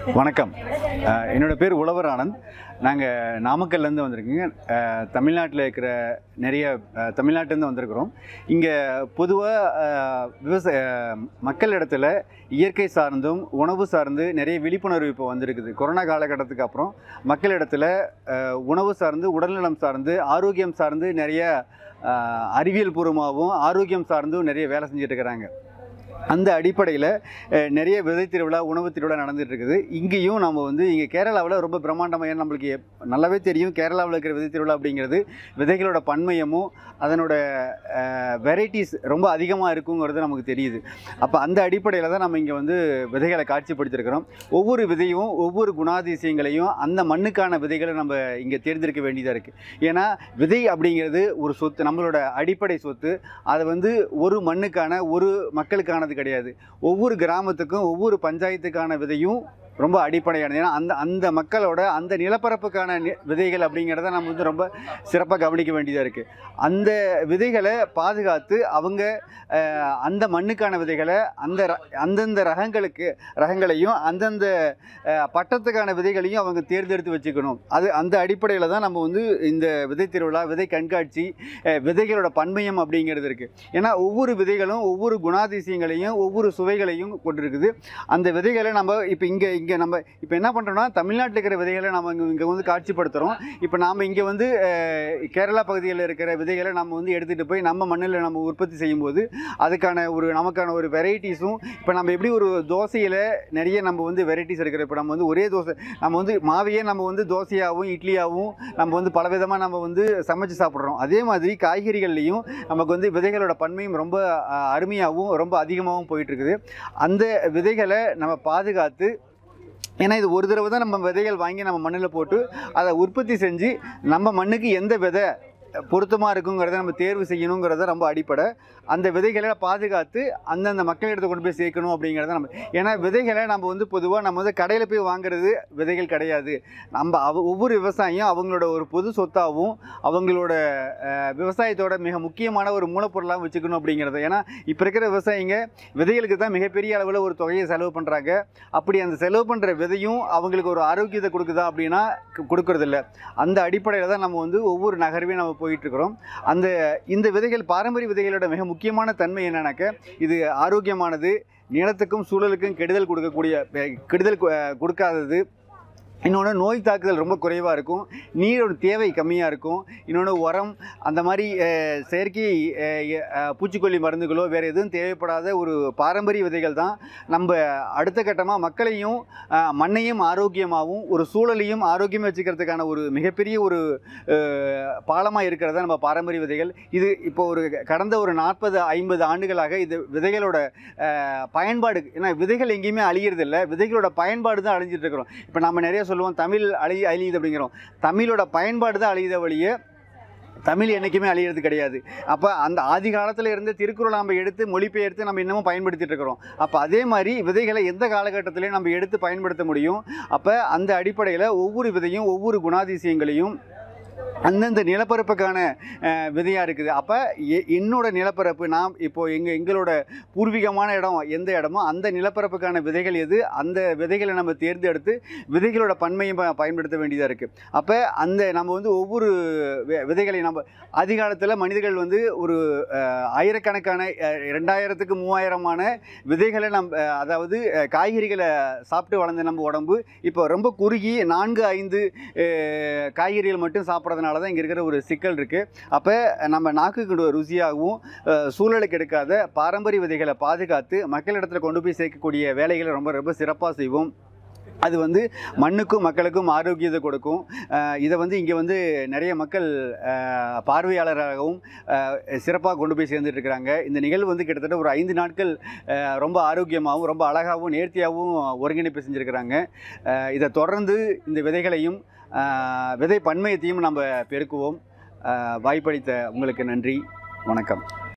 வணக்கம் அஹ் என்னோட பேர் உழவர் ஆனந்த் நாங்கள் நாமக்கல்லேருந்து வந்திருக்கோங்க அஹ் தமிழ்நாட்டில் இருக்கிற நிறைய அஹ் தமிழ்நாட்டிலேருந்து வந்திருக்கிறோம் இங்கே பொதுவாக விவசாய மக்கள் இடத்துல இயற்கை சார்ந்தும் உணவு சார்ந்து நிறைய விழிப்புணர்வு இப்போ வந்திருக்குது கொரோனா காலகட்டத்துக்கு அப்புறம் மக்கள் இடத்துல அஹ் உணவு சார்ந்து உடல்நலம் சார்ந்து ஆரோக்கியம் சார்ந்து நிறைய அஹ் அறிவியல் பூர்வமாகவும் ஆரோக்கியம் சார்ந்தும் நிறைய வேலை செஞ்சுட்டு இருக்கிறாங்க அந்த அடிப்படையில் அஹ், நிறைய விதை திருவிழா உணவு திருவிழா நடந்துட்டு இருக்குது இங்கேயும் நம்ம வந்து இங்கே கேரளாவில் ரொம்ப பிரம்மாண்டமாக ஏன்னா நம்மளுக்கு எப்- நல்லாவே தெரியும் கேரளாவில் இருக்கிற விதை திருவிழா அப்படிங்கிறது விதைகளோட பன்மையமும் அதனோட வெரைட்டிஸ் ரொம்ப அதிகமாக இருக்குங்கிறது நமக்கு தெரியுது அப்போ அந்த அடிப்படையில் தான் நம்ம இங்கே வந்து விதைகளை காட்சிப்படுத்தியிருக்கிறோம் ஒவ்வொரு விதையும் ஒவ்வொரு குணாதிசயங்களையும் அந்த மண்ணுக்கான விதைகளை நம்ம இங்கே தேர்ந்தெடுக்க வேண்டியதாக இருக்குது ஏன்னா விதை அப்படிங்கிறது ஒரு சொத்து நம்மளோட அடிப்படை சொத்து அதை வந்து ஒரு மண்ணுக்கான ஒரு மக்களுக்கானது கிடையாது ஒவ்வொரு கிராமத்துக்கும் ஒவ்வொரு பஞ்சாயத்துக்கான விதையும் ரொம்ப அடிப்படையானது ஏன்னா அந்த அந்த மக்களோட அந்த நிலப்பரப்புக்கான நி- விதைகள் அப்படிங்கிறத நம்ம வந்து ரொம்ப சிறப்பாக கவனிக்க வேண்டியதாக இருக்குது அந்த விதைகளை பாதுகாத்து அவங்க அஹ், அந்த மண்ணுக்கான விதைகளை அந்த ர- அந்தந்த ரகங்களுக்கு ரகங்களையும் அந்தந்த அஹ், பட்டத்துக்கான விதைகளையும் அவங்க தேர்ந்தெடுத்து வச்சுக்கணும் அது அந்த அடிப்படையில் தான் நம்ம வந்து இந்த விதை திருவிழா விதை கண்காட்சி அஹ், விதைகளோட பன்மையம் அப்படிங்கிறது இருக்குது ஏன்னா ஒவ்வொரு விதைகளும் ஒவ்வொரு குணாதிசயங்களையும் ஒவ்வொரு சுவைகளையும் கொண்டிருக்குது அந்த விதைகளை நம்ம இப்போ இங்கே இங்கே நம்ம இப்போ என்ன பண்ணுறோம்னா தமிழ்நாட்டில் இருக்கிற விதைகளை நம்ம இங்கே இங்கே வந்து காட்சிப்படுத்துகிறோம் இப்போ நாம் இங்கே வந்து அஹ், கேரளா பகுதியில் இருக்கிற விதைகளை நம்ம வந்து எடுத்துகிட்டு போய் நம்ம மண்ணில் நம்ம உற்பத்தி செய்யும்போது அதுக்கான ஒரு நமக்கான ஒரு வெரைட்டிஸும் இப்போ நம்ம எப்படி ஒரு தோசையில் நிறைய நம்ம வந்து வெரைட்டிஸ் இருக்கிற இப்போ நம்ம வந்து ஒரே தோசை நம்ம வந்து மாவையே நம்ம வந்து தோசையாகவும் இட்லியாகவும் நம்ம வந்து பலவிதமாக நம்ம வந்து சமைச்சு சாப்பிட்றோம் அதே மாதிரி காய்கறிகள்லையும் நமக்கு வந்து விதைகளோட பன்மையும் ரொம்ப அஹ், அருமையாகவும் ரொம்ப அதிகமாகவும் போயிட்டு இருக்குது அந்த விதைகளை நம்ம பாதுகாத்து ஏன்னா இது ஒரு தடவை தான் நம்ம விதைகள் வாங்கி நம்ம மண்ணில் போட்டு அதை உற்பத்தி செஞ்சு நம்ம மண்ணுக்கு எந்த விதை பொருத்தமாக இருக்குங்கிறத நம்ம தேர்வு செய்யணுங்கிறத ரொம்ப அடிப்படை அந்த விதைகளை பாதுகாத்து அந்தந்த மக்களிடத்தை கொண்டு போய் சேர்க்கணும் அப்படிங்கிறத நம்ம ஏன்னா விதைகளை நம்ம வந்து பொதுவாக நம்ம வந்து கடையில் போய் வாங்குறது விதைகள் கிடையாது நம்ம அவ ஒவ்வொரு விவசாயியும் அவங்களோட ஒரு பொது சொத்தாகவும் அவங்களோட அஹ், விவசாயத்தோட மிக முக்கியமான ஒரு மூலப்பொருளாக வச்சுக்கணும் அப்படிங்கிறது ஏன்னா இப்போ இருக்கிற விவசாயிங்க விதைகளுக்கு தான் மிகப்பெரிய அளவில் ஒரு தொகையை செலவு பண்ணுறாங்க அப்படி அந்த செலவு பண்ணுற விதையும் அவங்களுக்கு ஒரு ஆரோக்கியத்தை கொடுக்குதா அப்படின்னா கு- கொடுக்கறதில்ல அந்த அடிப்படையில் தான் நம்ம வந்து ஒவ்வொரு நகர்வையும் நம்ம போயிட்டுருக்குறோம் அந்த இந்த விதைகள் பாரம்பரிய விதைகளோட மிக முக்கியமான தன்மை என்னன்னாக்க இது ஆரோக்கியமானது நிலத்துக்கும் சூழலுக்கும் கெடுதல் கொடுக்கக்கூடிய பெ- கெடுதல் கு- அஹ் கொடுக்காதது இன்னொன்று நோய் தாக்குதல் ரொம்ப குறைவாக இருக்கும் நீரோட தேவை கம்மியாக இருக்கும் இன்னொன்று உரம் அந்த மாதிரி அஹ், செயற்கை அஹ், அஹ், பூச்சிக்கொல்லி மருந்துகளோ வேறு எதுவும் தேவைப்படாத ஒரு பாரம்பரிய விதைகள் தான் நம்ம அடுத்த கட்டமாக மக்களையும் அஹ், மண்ணையும் ஆரோக்கியமாகவும் ஒரு சூழலையும் ஆரோக்கியமாக வச்சுக்கிறதுக்கான ஒரு மிகப்பெரிய ஒரு பாலமாக இருக்கிறது நம்ம பாரம்பரிய விதைகள் இது இப்போ ஒரு கடந்த ஒரு நாற்பது ஐம்பது ஆண்டுகளாக இது விதைகளோட அஹ், பயன்பாடு ஏன்னா விதைகள் எங்கேயுமே அழியிறது இல்லை விதைகளோட பயன்பாடு தான் அழிஞ்சிட்டு இருக்கிறோம் இப்போ நம்ம நிறைய சொல்லுவோம் தமிழ் அழி அழியுது அப்படிங்கிறோம் தமிழோட பயன்பாடு தான் அழியுத வழியே தமிழ் என்றைக்குமே அழியிறது கிடையாது அப்போ அந்த ஆதி காலத்தில் இருந்த திருக்குறளை நம்ம எடுத்து மொழிபெயர்த்து நம்ம இன்னமும் பயன்படுத்திட்டு இருக்கிறோம் அப்போ அதே மாதிரி விதைகளை எந்த காலகட்டத்திலையும் நம்ம எடுத்து பயன்படுத்த முடியும் அப்போ அந்த அடிப்படையில் ஒவ்வொரு விதையும் ஒவ்வொரு குணாதிசயங்களையும் அந்தந்த நிலப்பரப்புக்கான விதையாக இருக்குது அப்போ என்னோட நிலப்பரப்பு நான் இப்போது எங்கள் எங்களோட பூர்வீகமான இடம் எந்த இடமோ அந்த நிலப்பரப்புக்கான விதைகள் எது அந்த விதைகளை நம்ம தேர்ந்தெடுத்து விதைகளோட பன்மையை ப- பயன்படுத்த வேண்டியதாக இருக்குது அப்போ அந்த நம்ம வந்து ஒவ்வொரு வி- விதைகளை நம்ம அதிகாலத்தில் மனிதர்கள் வந்து ஒரு அஹ், ஆயிரக்கணக்கான அஹ், ரெண்டாயிரத்துக்கு மூவாயிரமான விதைகளை நம் அஹ், அதாவது அஹ், காய்கறிகளை சாப்பிட்டு வளர்ந்த நம்ம உடம்பு இப்போ ரொம்ப குறுகி நான்கு ஐந்து அஹ், காய்கறிகள் மட்டும் சாப்பிட்றதுனால தான் இங்கே இருக்கிற ஒரு சிக்கல் இருக்குது அப்போ நம்ம நாக்குக்கு ருசியாகவும் அஹ், சூழலுக்கு எடுக்காத பாரம்பரிய விதைகளை பாதுகாத்து மக்களிடத்தில் கொண்டு போய் சேர்க்கக்கூடிய வேலைகளை ரொம்ப ரொம்ப சிறப்பாக செய்வோம் அது வந்து மண்ணுக்கும் மக்களுக்கும் ஆரோக்கியத்தை கொடுக்கும் அஹ், இதை வந்து இங்கே வந்து நிறைய மக்கள் அஹ், பார்வையாளராகவும் சிறப்பாக கொண்டு போய் சேர்ந்துட்டு இருக்கிறாங்க இந்த நிகழ்வு வந்து கிட்டத்தட்ட ஒரு ஐந்து நாட்கள் அஹ், ரொம்ப ஆரோக்கியமாகவும் ரொம்ப அழகாகவும் நேர்த்தியாகவும் ஒருங்கிணைப்பு செஞ்சுருக்கிறாங்க அஹ், இதை தொடர்ந்து இந்த விதைகளையும் அஹ், விதை பன்மையத்தையும் நம்ம பெருக்குவோம் அஹ், வாய்ப்பளித்த உங்களுக்கு நன்றி வணக்கம்